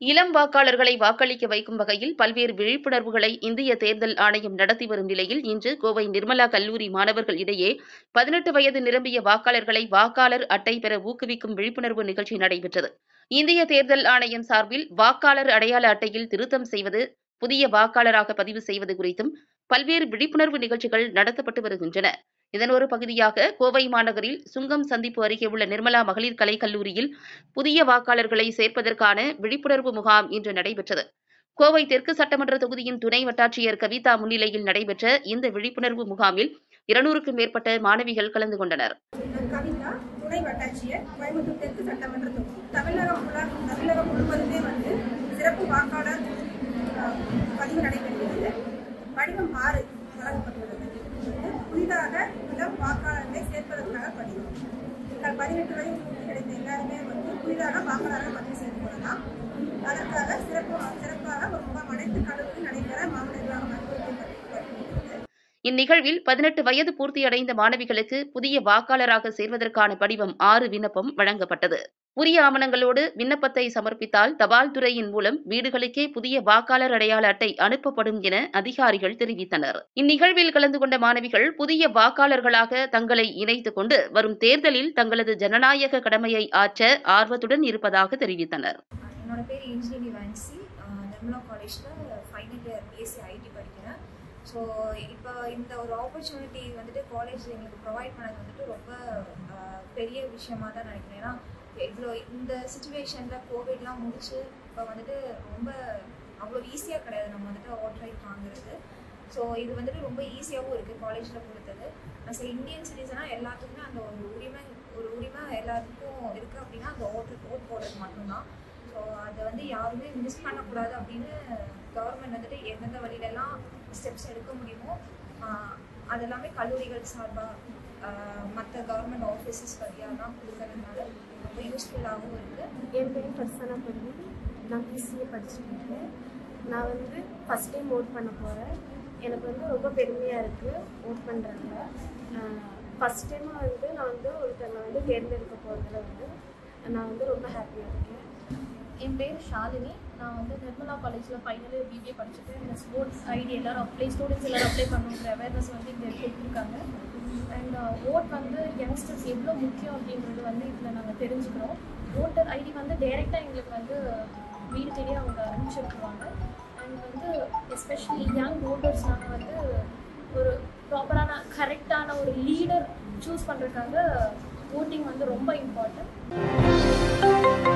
இளம் வாக்காளர்களை வாக்களிக்க வைக்கும் வகையில் பல்வேறு விழிப்புணர்வுகளை இந்திய தேர்தல் ஆணையம் நடத்தி வரும் நிலையில் இன்று கோவை நிர்மலா கல்லூரி மாணவர்கள் இடையே பதினெட்டு வயது நிரம்பிய வாக்காளர்களை வாக்காளர் அட்டை பெற ஊக்குவிக்கும் விழிப்புணர்வு நிகழ்ச்சி நடைபெற்றது இந்திய தேர்தல் ஆணையம் சார்பில் வாக்காளர் அடையாள அட்டையில் திருத்தம் செய்வது புதிய வாக்காளராக பதிவு செய்வது குறித்தும் பல்வேறு விழிப்புணர்வு நிகழ்ச்சிகள் நடத்தப்பட்டு வருகின்றன இதன் ஒரு பகுதியாக கோவை மாநகரில் சுங்கம் சந்திப்பு அருகே உள்ள நிர்மலா மகளிர் கலைக் கல்லூரியில் புதிய வாக்காளர்களை சேர்ப்பதற்கான விழிப்புணர்வு முகாம் இன்று நடைபெற்றது கோவை தெற்கு சட்டமன்ற தொகுதியின் துணை வட்டாட்சியர் கவிதா முன்னிலையில் நடைபெற்ற இந்த விழிப்புணர்வு முகாமில் இருநூறுக்கும் மேற்பட்ட மாணவிகள் கலந்து கொண்டனர் நான் கவிதா துணை வட்டாட்சியர் கோயம்புத்தூர் தெற்கு சட்டமன்ற தொகுதி தமிழகம் முழு தமிழகம் முழுவதுமே வந்து சிறப்பு வாக்காளர் அஹ், பதிவு நடைபெறுகிறது படிவம் ஆறு வழங்கப்பட்டுள்ளது இது புதிதாக இளம் வாக்காளர்களை சேர்ப்பதற்காக படிவம் நீங்கள் பதினெட்டு வயது பூர்த்தி கிடைத்த எல்லாருமே வந்து புதிதாக வாக்காளராக பதிவு செய்து கொள்ளலாம் அதற்காக சிறப்பு சிறப்பாக ஒரு முகாம் அனைத்து கல்லூரியில் நடைபெற மாவட்ட நிர்வாகம் அறிவுறுத்தப்பட்டிருக்கிறது இந்நிகழ்வில் பதினெட்டு வயது பூர்த்தியடைந்த மாணவிகளுக்கு புதிய வாக்காளராக சேர்வதற்கான படிவம் ஆறு விண்ணப்பம் வழங்கப்பட்டது உரிய ஆவணங்களோடு விண்ணப்பத்தை சமர்ப்பித்தால் தபால் துறையின் மூலம் வீடுகளுக்கே புதிய வாக்காளர் அடையாள அட்டை அனுப்பப்படும் என அதிகாரிகள் தெரிவித்தனர் இந்நிகழ்வில் கலந்து கொண்ட மாணவிகள் புதிய வாக்காளர்களாக தங்களை இணைத்துக் கொண்டு வரும் தேர்தலில் தங்களது ஜனநாயக கடமையை ஆற்ற ஆர்வத்துடன் இருப்பதாக தெரிவித்தனர் என்னோட பேர் இன்ஜினியரிங் வான்சி நிர்மலா காலேஜில் ஃபைனல் இயர் பிஎஸ்சி ஐடி படிக்கிறேன் ஸோ இப்போ இந்த ஒரு ஆப்பர்ச்சுனிட்டி வந்துட்டு காலேஜ் எங்களுக்கு ப்ரொவைட் பண்ணது வந்துட்டு ரொம்ப ஆஹ், பெரிய விஷயமா தான் நினைக்கிறேன் ஏன்னா இவ்வளோ இந்த சுச்சுவேஷனில் கோவிட்லாம் முடிச்சு இப்போ வந்துட்டு ரொம்ப அவ்வளோ ஈஸியாக கிடையாது நம்ம வந்துட்டு ஓட் ரைட் வாங்குறது ஸோ இது வந்துட்டு ரொம்ப ஈஸியாகவும் இருக்குது காலேஜில் கொடுத்தது அஸ் இந்தியன் சிட்டிசனாக எல்லாத்துக்குமே அந்த ஒரு உரிமை ஒரு உரிமை எல்லாத்துக்கும் இருக்குது அப்படின்னா அந்த ஓட்டு ஓட் போடுறது மட்டும்தான் ஸோ அதை வந்து யாருமே மிஸ் பண்ணக்கூடாது அப்படின்னு கவர்மெண்ட் வந்துட்டு எந்தெந்த வழியிலலாம் ஸ்டெப்ஸ் எடுக்க முடியுமோ ஆஹ் அதெல்லாமே கல்லூரிகள் சார்பாக மற்ற கவர்மெண்ட் ஆஃபீஸஸ் வழியாலாம் கொடுக்கறதுனால ரொம்ப யூஸ்ஃபுல்லாகவும் இருக்குது என் பேர் ஃபர்சனா பள்ளி நான் பிசிஏ படிச்சுட்டு இருக்கேன் நான் வந்து ஃபஸ்ட் டைம் ஓட் பண்ண போகிறேன் எனக்கு வந்து ரொம்ப பெருமையாக இருக்குது ஓட் பண்ணுறாங்க ஃபஸ்ட் டைமாக வந்து நான் வந்து ஒருத்தவங்க வந்து தேர்ந்தெடுக்க போகிறதுல வந்து நான் வந்து ரொம்ப ஹாப்பியாக இருக்கேன் என் பேர் ஷாலினி நான் வந்து நிர்மலா காலேஜில் ஃபைனல் இயர் பிபிஏ படிச்சுட்டு இந்த ஸ்போர்ட்ஸ் ஐடி எல்லாரும் அப்ளை ஸ்டூடெண்ட்ஸ் எல்லாரும் அப்ளை பண்ணுங்கிற அவேர்னஸ் வந்து இங்கே கொடுத்துருக்காங்க அண்ட் ஓட் வந்து யங்ஸ்டர்ஸ் எவ்வளோ முக்கியம் அப்படின்றது வந்து இதில் நாங்கள் தெரிஞ்சுக்கிறோம் ஓட்டர் ஐடி வந்து டைரெக்டாக எங்களுக்கு வந்து வீடு தேடி அவங்க அனுப்பிச்சி விட்ருவாங்க அண்ட் வந்து எஸ்பெஷலி யங் ஓட்டர்ஸ் நாங்கள் வந்து ஒரு ப்ராப்பரான கரெக்டான ஒரு லீடர் சூஸ் பண்ணுறதுக்காக ஓட்டிங் வந்து ரொம்ப இம்பார்ட்டன்ட்